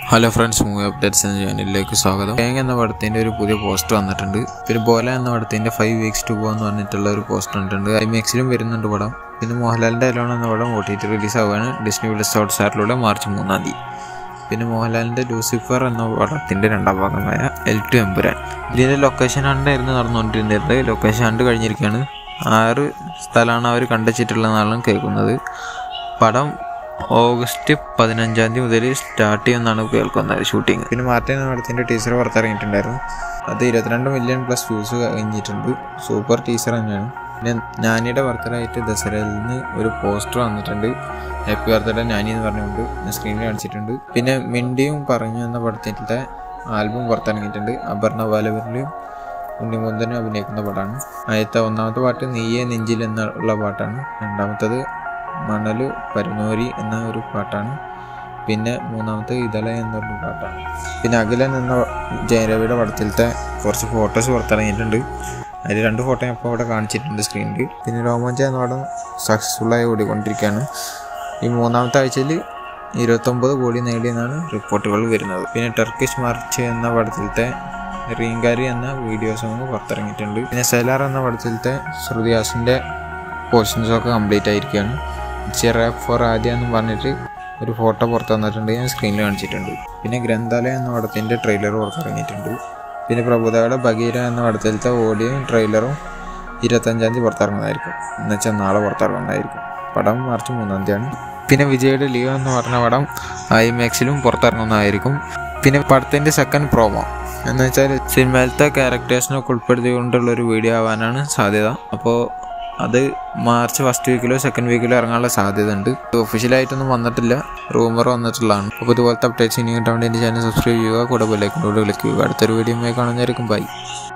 hello friends movie updates എന്ന ചാനലിലേക്ക് സ്വാഗതം തേങ്ങ എന്ന പടത്തിൻ്റെ ഒരു പുതിയ പോസ്റ്റർ വന്നിട്ടുണ്ട് പിന്നെ ബോല എന്ന പടത്തിൻ്റെ ഫൈവ് വീക്സ് ടു എന്ന് പറഞ്ഞിട്ടുള്ള ഒരു പോസ്റ്റർ വന്നിട്ടുണ്ട് ഐമാക്സിലും വരുന്നുണ്ട് പടം പിന്നെ മോഹൻലാലിൻ്റെ അലോൺ എന്ന പടം ഒ ടി ടി റിലീസ് ആവുകയാണ് ഡിസ്നി പ്ലസ് ഹോട്ട്സ്റ്റാറിലൂടെ മാർച്ച് മൂന്നാം തീയതി പിന്നെ മോഹൻലാലിൻ്റെ ലൂസിഫർ എന്ന പടത്തിൻ്റെ രണ്ടാം ഭാഗമായ എൽ ടു എമ്പുരാൻ ഇതിൻ്റെ ലൊക്കേഷൻ ഹണ്ടായിരുന്നു നടന്നുകൊണ്ടിരുന്നത് ലൊക്കേഷൻ ഹണ്ട് കഴിഞ്ഞിരിക്കുകയാണ് ആറ് സ്ഥലമാണ് അവർ കണ്ടുവച്ചിട്ടുള്ളതെന്നാണ് കേൾക്കുന്നത് പടം ഓഗസ്റ്റ് പതിനഞ്ചാം തീയതി മുതൽ സ്റ്റാർട്ട് ചെയ്യുമെന്നാണ് കേൾക്കുന്നത് ഷൂട്ടിംഗ് പിന്നെ മാർട്ടിൻ എന്ന പടത്തിൻ്റെ ടീസർ പുറത്തിറങ്ങിയിട്ടുണ്ടായിരുന്നു അത് ഇരുപത്തിരണ്ട് മില്യൺ പ്ലസ് വ്യൂസ് കഴിഞ്ഞിട്ടുണ്ട് സൂപ്പർ ടീസർ തന്നെയാണ് പിന്നെ നാനിയുടെ ബർത്ത്ഡേ ആയിട്ട് ദസറയിൽ നിന്ന് ഒരു പോസ്റ്റർ വന്നിട്ടുണ്ട് ഹാപ്പി ബർത്ത്ഡേ നാനി എന്ന് പറഞ്ഞുകൊണ്ട് സ്ക്രീനിൽ കാണിച്ചിട്ടുണ്ട് പിന്നെ മിണ്ടിയും പറഞ്ഞു എന്ന പടത്തിൻ്റെ ആൽബം പുറത്തിറങ്ങിയിട്ടുണ്ട് അപർണ ബാലവരിലും ഉണ്ണിമുന്തനും അഭിനയിക്കുന്ന പാട്ടാണ് ആദ്യത്തെ ഒന്നാമത്തെ പാട്ട് നീയെ നെഞ്ചിൽ എന്നുള്ള പാട്ടാണ് രണ്ടാമത്തത് മണല് പരനോരി എന്ന ഒരു പാട്ടാണ് പിന്നെ മൂന്നാമത്തെ ഇതള എന്നൊരു പാട്ടാണ് പിന്നെ അഖിലൻ എന്ന ജയരവിയുടെ പടത്തിലത്തെ കുറച്ച് ഫോട്ടോസ് പുറത്തിറങ്ങിയിട്ടുണ്ട് അതിൽ രണ്ട് ഫോട്ടോ ഞാൻ ഇപ്പോൾ ഇവിടെ കാണിച്ചിട്ടുണ്ട് സ്ക്രീനിൽ പിന്നെ രോമാഞ്ച എന്ന പടം സക്സസ്ഫുള്ളായി ഓടിക്കൊണ്ടിരിക്കുകയാണ് ഈ മൂന്നാമത്തെ ആഴ്ചയിൽ ഇരുപത്തൊമ്പത് കോടി നേടിയെന്നാണ് റിപ്പോർട്ടുകൾ വരുന്നത് പിന്നെ ടർക്കിഷ് മാർച്ച് എന്ന പടത്തിലത്തെ റീങ്കാരി എന്ന വീഡിയോ സോങ് പുറത്തിറങ്ങിയിട്ടുണ്ട് പിന്നെ സെലാർ എന്ന പടത്തിലത്തെ ശ്രുതിഹാസിൻ്റെ പോർഷൻസൊക്കെ കംപ്ലീറ്റ് ആയിരിക്കുകയാണ് ചിറാപ്പ് ഫോർ ആദ്യ എന്ന് പറഞ്ഞിട്ട് ഒരു ഫോട്ടോ പുറത്ത് വന്നിട്ടുണ്ട് ഞാൻ സ്ക്രീനിൽ കാണിച്ചിട്ടുണ്ട് പിന്നെ ഗ്രന്ഥാലയം എന്ന പടത്തിൻ്റെ ട്രെയിലർ പുറത്തിറങ്ങിയിട്ടുണ്ട് പിന്നെ പ്രഭുതയുടെ ബഗീര എന്ന പടത്തിലത്തെ ഓഡിയോയും ട്രെയിലറും ഇരുപത്തഞ്ചാം തീയതി പുറത്തിറങ്ങുന്നതായിരിക്കും എന്നുവെച്ചാൽ നാളെ പുറത്തിറങ്ങുന്നതായിരിക്കും പടം മാർച്ച് മൂന്നാം തീയതിയാണ് പിന്നെ വിജയുടെ ലിയോ എന്ന് പറഞ്ഞ പടം ഐമാക്സിലും പുറത്തിറങ്ങുന്നതായിരിക്കും പിന്നെ പടത്തിൻ്റെ സെക്കൻഡ് പ്രോമോ എന്ന് വെച്ചാൽ സിനിമയിലത്തെ ക്യാരക്ടേഴ്സിനൊക്കെ ഉൾപ്പെടുത്തിക്കൊണ്ടുള്ള ഒരു വീഡിയോ ആവാനാണ് സാധ്യത അപ്പോൾ അത് മാർച്ച് ഫസ്റ്റ് വീക്കിലോ സെക്കൻഡ് വീക്കിലോ ഇറങ്ങാനുള്ള സാധ്യത ഉണ്ട് ഒഫീഷ്യലായിട്ടൊന്നും വന്നിട്ടില്ല റൂമർ വന്നിട്ടുള്ളതാണ് അപ്പോൾ ഇതുപോലത്തെ അപ്ഡേറ്റ്സ് ഇനി കിട്ടാൻ വേണ്ടി എൻ്റെ ചാനൽ സബ്സ്ക്രൈബ് ചെയ്യുക കൂടെ ബെല്ലൈക്കനോട് ക്ലിക്ക് ചെയ്യുക അടുത്തൊരു വീഡിയോ കാണുന്നതായിരിക്കും ബൈ